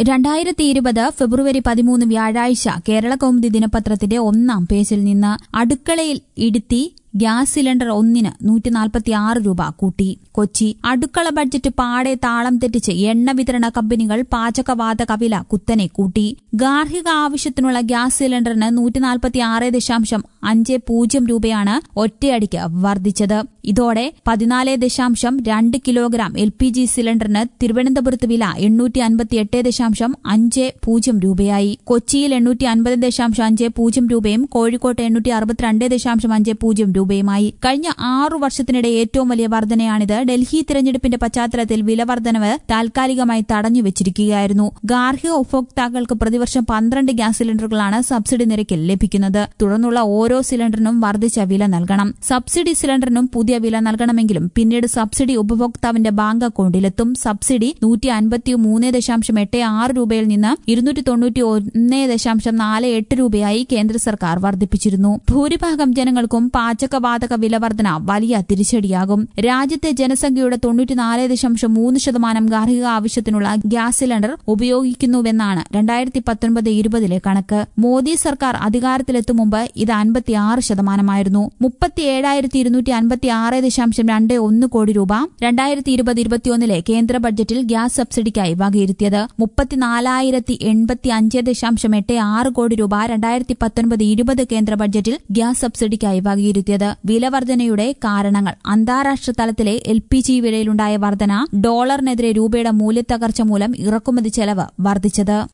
രണ്ടായിരത്തി ഇരുപത് ഫെബ്രുവരി പതിമൂന്ന് വ്യാഴാഴ്ച കേരള കൗമുദി ദിനപത്രത്തിന്റെ ഒന്നാം പേജിൽ നിന്ന് അടുക്കളയിൽ ഇടുത്തി ഗ്യാസ് സിലിണ്ടർ ഒന്നിന് നൂറ്റി നാൽപ്പത്തി ആറ് രൂപ കൂട്ടി കൊച്ചി അടുക്കള ബഡ്ജറ്റ് പാടെ താളം തെറ്റിച്ച് എണ്ണ വിതരണ കമ്പനികൾ പാചകവാതക വില കുത്തനെ കൂട്ടി ഗാർഹിക ആവശ്യത്തിനുള്ള ഗ്യാസ് സിലിണ്ടറിന് നൂറ്റി നാൽപ്പത്തി ആറ് ദശാംശം അഞ്ച് പൂജ്യം രൂപയാണ് ഒറ്റയടിക്ക് വർദ്ധിച്ചത് ഇതോടെ പതിനാല് ദശാംശം രണ്ട് കിലോഗ്രാം എൽ പി ജി സിലിണ്ടറിന് തിരുവനന്തപുരത്ത് വില എണ്ണൂറ്റി അൻപത്തി എട്ട് ദശാംശം അഞ്ച് പൂജ്യം രൂപയായി കൊച്ചിയിൽ എണ്ണൂറ്റി അൻപത് ദശാംശം അഞ്ച് പൂജ്യം രൂപയും കോഴിക്കോട്ട് എണ്ണൂറ്റി അറുപത്തിരണ്ട് ദശാംശം അഞ്ച് പൂജ്യം രൂപയുമായി കഴിഞ്ഞ ആറു വർഷത്തിനിടെ ഏറ്റവും വലിയ വർധനയാണിത് ഡൽഹി തിരഞ്ഞെടുപ്പിന്റെ പശ്ചാത്തലത്തിൽ വില വർധനവ് താൽക്കാലികമായി തടഞ്ഞുവച്ചിരിക്കുകയായിരുന്നു ഗാർഹിക ഉപഭോക്താക്കൾക്ക് പ്രതിവർഷം പന്ത്രണ്ട് ഗ്യാസ് സിലിണ്ടറുകളാണ് സബ്സിഡി നിരക്കിൽ ലഭിക്കുന്നത് തുടർന്നുള്ള ഓരോ സിലിണ്ടറിനും വർദ്ധിച്ച വില നൽകണം സബ്സിഡി സിലിണ്ടറിനും പുതിയ വില നൽകണമെങ്കിലും പിന്നീട് സബ്സിഡി ഉപഭോക്താവിന്റെ ബാങ്ക് അക്കൌണ്ടിലെത്തും സബ്സിഡി നൂറ്റി അൻപത്തി മൂന്ന് ദശാംശം എട്ട് ആറ് രൂപയിൽ നിന്ന് ഇരുന്നൂറ്റി തൊണ്ണൂറ്റി ഒന്ന് ദശാംശം നാല് എട്ട് രൂപയായി കേന്ദ്ര സർക്കാർ വർദ്ധിപ്പിച്ചിരുന്നു ഭൂരിഭാഗം ജനങ്ങൾക്കും പാചകവാതക വില വർധന വലിയ തിരിച്ചടിയാകും രാജ്യത്തെ ജനസംഖ്യയുടെ തൊണ്ണൂറ്റിനാല് ദശാംശം മൂന്ന് ശതമാനം ഗാർഹിക ആവശ്യത്തിനുള്ള ഗ്യാസ് സിലിണ്ടർ ഉപയോഗിക്കുന്നുവെന്നാണ് രണ്ടായിരത്തി പത്തൊൻപത് ഇരുപതിലെ കണക്ക് മോദി സർക്കാർ അധികാരത്തിലെത്തും മുമ്പ് ഇത് അൻപത്തിയാറ് ശതമാനമായിരുന്നു മുപ്പത്തിയേഴായിരത്തി ഇരുന്നൂറ്റി അൻപത്തി ആറ് ദശാംശം രണ്ട് ഒന്ന് കോടി രൂപ രണ്ടായിരത്തി ഇരുപത് ഇരുപത്തിയൊന്നിലെ കേന്ദ്ര ബഡ്ജറ്റിൽ ഗ്യാസ് സബ്സിഡിക്കായി വകയിരുത്തിയത് മുപ്പത്തിനാലായിരത്തി എൺപത്തി അഞ്ച് ദശാംശം എട്ട് ആറ് കോടി രൂപ രണ്ടായിരത്തി പത്തൊൻപത് ഇരുപത് കേന്ദ്ര ബഡ്ജറ്റിൽ ഗ്യാസ് സബ്സിഡിക്കായി വകയിരുത്തിയത് വിലവർധനയുടെ കാരണങ്ങൾ അന്താരാഷ്ട്ര തലത്തിലെ എൽ പി ജി വിലയിലുണ്ടായ വർധന ഡോളറിനെതിരെ രൂപയുടെ മൂല്യത്തകർച്ച മൂലം ഇറക്കുമതി ചെലവ് വർദ്ധിച്ചത്